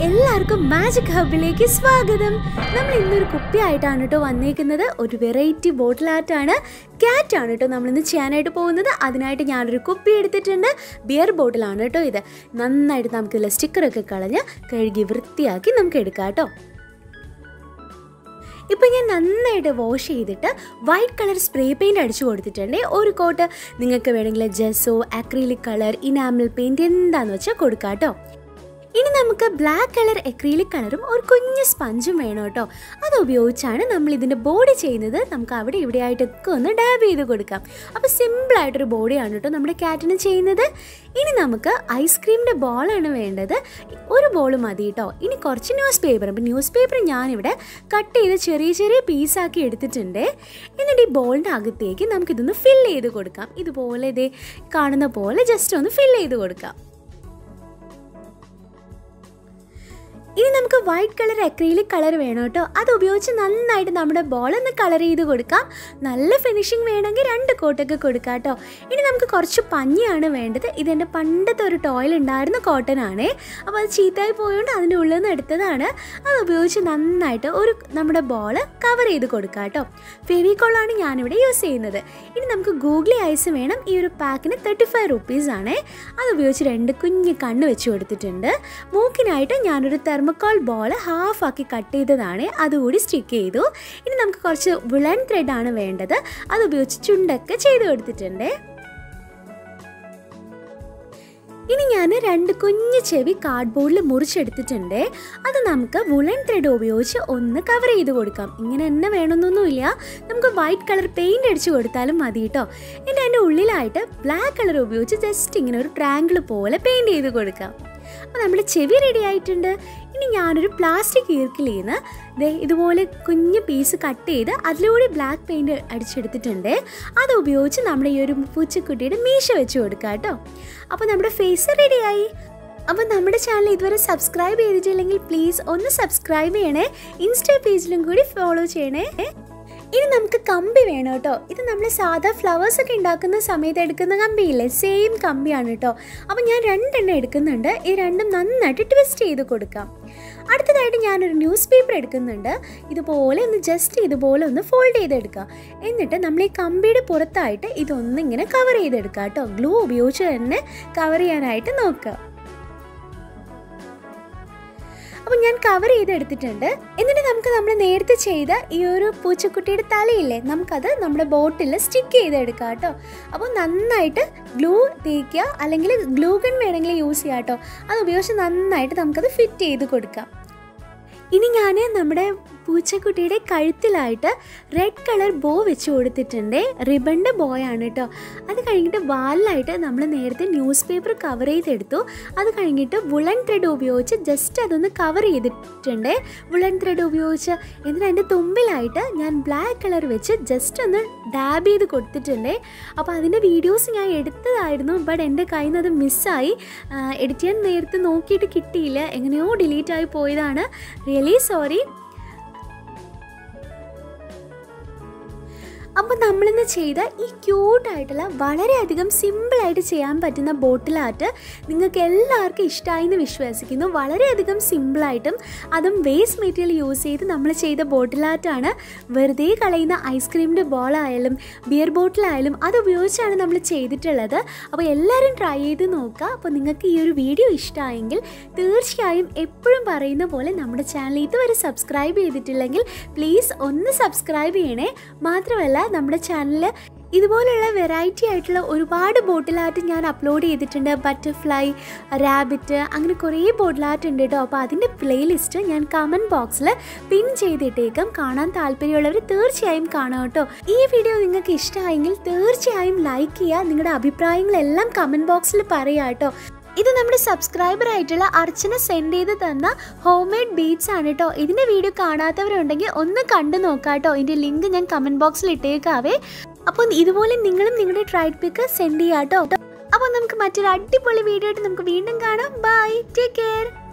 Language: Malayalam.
എല്ലാവർക്കും മാജിക് ഹബിലേക്ക് സ്വാഗതം നമ്മൾ ഇന്നൊരു കുപ്പിയായിട്ടാണ് കേട്ടോ വന്നേക്കുന്നത് ഒരു വെറൈറ്റി ബോട്ടിൽ ആർട്ടാണ് ക്യാറ്റ് ആണ് കേട്ടോ നമ്മളിന്ന് ചെയ്യാനായിട്ട് പോകുന്നത് അതിനായിട്ട് ഞാനൊരു കുപ്പി എടുത്തിട്ടുണ്ട് ബിയർ ബോട്ടിലാണ് കേട്ടോ ഇത് നന്നായിട്ട് നമുക്കിതിലെ സ്റ്റിക്കറൊക്കെ കളഞ്ഞ് കഴുകി വൃത്തിയാക്കി നമുക്ക് എടുക്കാം കേട്ടോ ഇപ്പം ഞാൻ നന്നായിട്ട് വാഷ് ചെയ്തിട്ട് വൈറ്റ് കളർ സ്പ്രേ പെയിൻറ് അടിച്ചു കൊടുത്തിട്ടുണ്ട് ഒരു കോട്ട് നിങ്ങൾക്ക് വേണമെങ്കിൽ gesso acrylic colour enamel paint എന്താന്ന് വെച്ചാൽ കൊടുക്കാം കേട്ടോ ഇനി നമുക്ക് ബ്ലാക്ക് കളർ എക്രീലിക് കളറും ഒരു കുഞ്ഞ് സ്പഞ്ചും വേണം കേട്ടോ അത് ഉപയോഗിച്ചാണ് നമ്മൾ ഇതിൻ്റെ ബോഡി ചെയ്യുന്നത് നമുക്ക് അവിടെ ഇവിടെ ആയിട്ടൊക്കെ ഒന്ന് ഡാബ് ചെയ്ത് കൊടുക്കാം അപ്പോൾ സിമ്പിളായിട്ടൊരു ബോഡിയാണ് കേട്ടോ നമ്മുടെ ക്യാറ്റിന് ചെയ്യുന്നത് ഇനി നമുക്ക് ഐസ്ക്രീമിൻ്റെ ബോളാണ് വേണ്ടത് ഒരു ബോൾ മതി കേട്ടോ ഇനി കുറച്ച് ന്യൂസ് പേപ്പർ അപ്പോൾ ന്യൂസ് പേപ്പർ ഞാനിവിടെ കട്ട് ചെയ്ത് ചെറിയ ചെറിയ പീസാക്കി എടുത്തിട്ടുണ്ട് എന്നിട്ട് ഈ ബോളിൻ്റെ അകത്തേക്ക് നമുക്കിതൊന്ന് ഫില്ല് ചെയ്ത് കൊടുക്കാം ഇതുപോലെ ഇതേ കാണുന്ന പോലെ ജസ്റ്റ് ഒന്ന് ഫില്ല് ചെയ്ത് കൊടുക്കാം ഇനി നമുക്ക് വൈറ്റ് കളർ അക്രീലിക് കളർ വേണം കേട്ടോ അത് ഉപയോഗിച്ച് നന്നായിട്ട് നമ്മുടെ ബോൾ ഒന്ന് കളർ ചെയ്ത് കൊടുക്കാം നല്ല ഫിനിഷിങ് വേണമെങ്കിൽ രണ്ട് കോട്ടൊക്കെ കൊടുക്കാം കേട്ടോ ഇനി നമുക്ക് കുറച്ച് പഞ്ഞിയാണ് വേണ്ടത് ഇതെൻ്റെ പണ്ടത്തെ ഒരു ടോയിൽ ഉണ്ടായിരുന്ന കോട്ടൺ ആണേ അപ്പോൾ അത് ചീത്തയായി പോയതുകൊണ്ട് അതിൻ്റെ ഉള്ളിൽ നിന്ന് എടുത്തതാണ് അത് ഉപയോഗിച്ച് നന്നായിട്ട് ഒരു നമ്മുടെ ബോൾ കവർ ചെയ്ത് കൊടുക്കാം കേട്ടോ ഫെവിക്കോളാണ് ഞാനിവിടെ യൂസ് ചെയ്യുന്നത് ഇനി നമുക്ക് ഗൂഗിളി ഐസ് വേണം ഈ ഒരു പാക്കിന് തേർട്ടി ഫൈവ് റുപ്പീസ് ആണേ അത് ഉപയോഗിച്ച് രണ്ട് കുഞ്ഞ് കണ്ണ് വെച്ച് കൊടുത്തിട്ടുണ്ട് മൂക്കിനായിട്ട് ഞാനൊരു തെർമക്കോൾ ബോൾ ഹാഫ് ആക്കി കട്ട് ചെയ്തതാണ് അതുകൂടി സ്റ്റിക്ക് ചെയ്തു ഇനി നമുക്ക് കുറച്ച് വിളൻ ത്രെഡാണ് വേണ്ടത് അത് ഉപയോഗിച്ച് ചുണ്ടൊക്കെ ചെയ്ത് കൊടുത്തിട്ടുണ്ട് ഇനി ഞാൻ രണ്ട് കുഞ്ഞ് ചെവി കാർഡ്ബോർഡിൽ മുറിച്ചെടുത്തിട്ടുണ്ട് അത് നമുക്ക് വുളൻ ത്രെഡ് ഉപയോഗിച്ച് ഒന്ന് കവർ ചെയ്ത് കൊടുക്കാം ഇങ്ങനെ തന്നെ വേണമെന്നൊന്നുമില്ല നമുക്ക് വൈറ്റ് കളർ പെയിൻറ് അടിച്ച് കൊടുത്താലും മതി കേട്ടോ എന്നിട്ട് അതിൻ്റെ ഉള്ളിലായിട്ട് ബ്ലാക്ക് കളർ ഉപയോഗിച്ച് ജസ്റ്റ് ഇങ്ങനെ ഒരു ട്രാങ്കിൾ പോലെ പെയിൻറ് ചെയ്ത് കൊടുക്കാം അപ്പോൾ നമ്മുടെ ചെവി റെഡി ആയിട്ടുണ്ട് ഇനി ഞാനൊരു പ്ലാസ്റ്റിക് ഈർക്കിൽ നിന്ന് ദേ ഇതുപോലെ കുഞ്ഞ് പീസ് കട്ട് ചെയ്ത് അതിലൂടെ ബ്ലാക്ക് പെയിൻറ് അടിച്ചെടുത്തിട്ടുണ്ട് അത് ഉപയോഗിച്ച് നമ്മുടെ ഈ ഒരു പൂച്ചക്കുട്ടിയുടെ മീശ വെച്ച് കൊടുക്കാം കേട്ടോ അപ്പോൾ നമ്മുടെ ഫേസ് റെഡിയായി അപ്പോൾ നമ്മുടെ ചാനൽ ഇതുവരെ സബ്സ്ക്രൈബ് ചെയ്തിട്ടില്ലെങ്കിൽ പ്ലീസ് ഒന്ന് സബ്സ്ക്രൈബ് ചെയ്യണേ ഇൻസ്റ്റാ പേജിലും കൂടി ഫോളോ ചെയ്യണേ ഇനി നമുക്ക് കമ്പി വേണം കേട്ടോ ഇത് നമ്മൾ സാധാ ഫ്ലവേഴ്സ് ഒക്കെ ഉണ്ടാക്കുന്ന സമയത്ത് എടുക്കുന്ന കമ്പിയില്ലേ സെയിം കമ്പിയാണ് കേട്ടോ അപ്പം ഞാൻ രണ്ടെണ്ണം എടുക്കുന്നുണ്ട് ഈ രണ്ടും നന്നായിട്ട് ട്വിസ്റ്റ് ചെയ്ത് കൊടുക്കാം അടുത്തതായിട്ട് ഞാനൊരു ന്യൂസ് പേപ്പർ എടുക്കുന്നുണ്ട് ഇതുപോലെ ഒന്ന് ജസ്റ്റ് ഇതുപോലെ ഒന്ന് ഫോൾഡ് ചെയ്തെടുക്കുക എന്നിട്ട് നമ്മൾ ഈ കമ്പിയുടെ പുറത്തായിട്ട് ഇതൊന്ന് ഇങ്ങനെ കവർ ചെയ്തെടുക്കുക കേട്ടോ ഗ്ലൂ ഉപയോഗിച്ച് തന്നെ കവർ ചെയ്യാനായിട്ട് നോക്കുക അപ്പോൾ ഞാൻ കവർ ചെയ്തെടുത്തിട്ടുണ്ട് എന്നിട്ട് നമുക്ക് നമ്മൾ നേരത്തെ ചെയ്ത ഈ ഒരു പൂച്ചക്കുട്ടിയുടെ തലയില്ലേ നമുക്കത് നമ്മുടെ ബോട്ടിൽ സ്റ്റിക്ക് ചെയ്തെടുക്കാം കേട്ടോ അപ്പോൾ നന്നായിട്ട് ഗ്ലൂ തേക്കുക അല്ലെങ്കിൽ ഗ്ലൂ ഗൺ വേണമെങ്കിൽ യൂസ് ചെയ്യാം കേട്ടോ അത് ഉപയോഗിച്ച് നന്നായിട്ട് നമുക്കത് ഫിറ്റ് ചെയ്ത് കൊടുക്കാം ഇനി ഞാൻ നമ്മുടെ പൂച്ചക്കുട്ടിയുടെ കഴുത്തിലായിട്ട് റെഡ് കളർ ബോ വെച്ച് കൊടുത്തിട്ടുണ്ട് റിബണിൻ്റെ ബോയാണ് കേട്ടോ അത് കഴിഞ്ഞിട്ട് വാലിലായിട്ട് നമ്മൾ നേരത്തെ ന്യൂസ് പേപ്പർ കവർ ചെയ്തെടുത്തു അത് കഴിഞ്ഞിട്ട് വുളൻ ത്രെഡ് ഉപയോഗിച്ച് ജസ്റ്റ് അതൊന്ന് കവർ ചെയ്തിട്ടുണ്ട് വുളൻ ത്രെഡ് ഉപയോഗിച്ച് എന്നിട്ട് അതിൻ്റെ തുമ്പിലായിട്ട് ഞാൻ ബ്ലാക്ക് കളർ വെച്ച് ജസ്റ്റ് ഒന്ന് ഡാബ് ചെയ്ത് കൊടുത്തിട്ടുണ്ട് അപ്പോൾ അതിൻ്റെ വീഡിയോസ് ഞാൻ എടുത്തതായിരുന്നു ബട്ട് എൻ്റെ കയ്യിൽ നിന്ന് അത് മിസ്സായി എഡിറ്റ് ചെയ്യാൻ നേരത്തെ നോക്കിയിട്ട് കിട്ടിയില്ല എങ്ങനെയോ ഡിലീറ്റ് ആയി പോയതാണ് റിയലി സോറി അപ്പോൾ നമ്മളിന്ന് ചെയ്ത ഈ ക്യൂട്ടായിട്ടുള്ള വളരെയധികം സിമ്പിളായിട്ട് ചെയ്യാൻ പറ്റുന്ന ബോട്ടിൽ ആർട്ട് നിങ്ങൾക്ക് എല്ലാവർക്കും ഇഷ്ടമായി എന്ന് വിശ്വസിക്കുന്നു വളരെയധികം സിമ്പിളായിട്ടും അതും വേസ്റ്റ് മെറ്റീരിയൽ യൂസ് ചെയ്ത് നമ്മൾ ചെയ്ത ബോട്ടിൽ ആർട്ടാണ് വെറുതെ കളയുന്ന ഐസ്ക്രീമിൻ്റെ ബോളായാലും ബിയർ ബോട്ടിലായാലും അത് ഉപയോഗിച്ചാണ് നമ്മൾ ചെയ്തിട്ടുള്ളത് അപ്പോൾ എല്ലാവരും ട്രൈ ചെയ്ത് നോക്കുക അപ്പോൾ നിങ്ങൾക്ക് ഈ ഒരു വീഡിയോ ഇഷ്ടമായെങ്കിൽ തീർച്ചയായും എപ്പോഴും പറയുന്ന പോലെ നമ്മുടെ ചാനൽ ഇതുവരെ സബ്സ്ക്രൈബ് ചെയ്തിട്ടില്ലെങ്കിൽ പ്ലീസ് ഒന്ന് സബ്സ്ക്രൈബ് ചെയ്യണേ മാത്രമല്ല നമ്മുടെ ചാനലിൽ ഇതുപോലുള്ള വെറൈറ്റി ആയിട്ടുള്ള ഒരുപാട് ബോട്ടിൽ ആർട്ട് ഞാൻ അപ്ലോഡ് ചെയ്തിട്ടുണ്ട് ബട്ടർഫ്ലൈ റാബിറ്റ് അങ്ങനെ കുറേ ബോട്ടിൽ ആർട്ട് ഉണ്ട് കേട്ടോ അപ്പോൾ അതിൻ്റെ പ്ലേലിസ്റ്റ് ഞാൻ കമൻറ്റ് ബോക്സിൽ പിൻ ചെയ്തിട്ടേക്കാം കാണാൻ താല്പര്യമുള്ളവർ തീർച്ചയായും കാണാം കേട്ടോ ഈ വീഡിയോ നിങ്ങൾക്ക് ഇഷ്ടമായെങ്കിൽ തീർച്ചയായും ലൈക്ക് ചെയ്യുക നിങ്ങളുടെ അഭിപ്രായങ്ങളെല്ലാം കമൻറ്റ് ബോക്സിൽ പറയുക കേട്ടോ ഇത് നമ്മുടെ സബ്സ്ക്രൈബർ ആയിട്ടുള്ള അർച്ചന സെൻഡ് ചെയ്ത് തന്ന ഹോം മെയ്ഡ് ബീറ്റ്സ് ആണ് കേട്ടോ ഇതിൻ്റെ വീഡിയോ കാണാത്തവരുണ്ടെങ്കിൽ ഒന്ന് കണ്ടു നോക്കാം കേട്ടോ ഇതിൻ്റെ ലിങ്ക് ഞാൻ കമൻറ്റ് ബോക്സിൽ ഇട്ടേക്കാവേ അപ്പോൾ ഇതുപോലെ നിങ്ങളും നിങ്ങളുടെ ട്രൈഡ് പിക്ക് സെൻഡ് ചെയ്യാം കേട്ടോ അപ്പോൾ നമുക്ക് മറ്റൊരു അടിപൊളി വീഡിയോ ആയിട്ട് നമുക്ക് വീണ്ടും കാണാം ബൈ ടേക്ക് കെയർ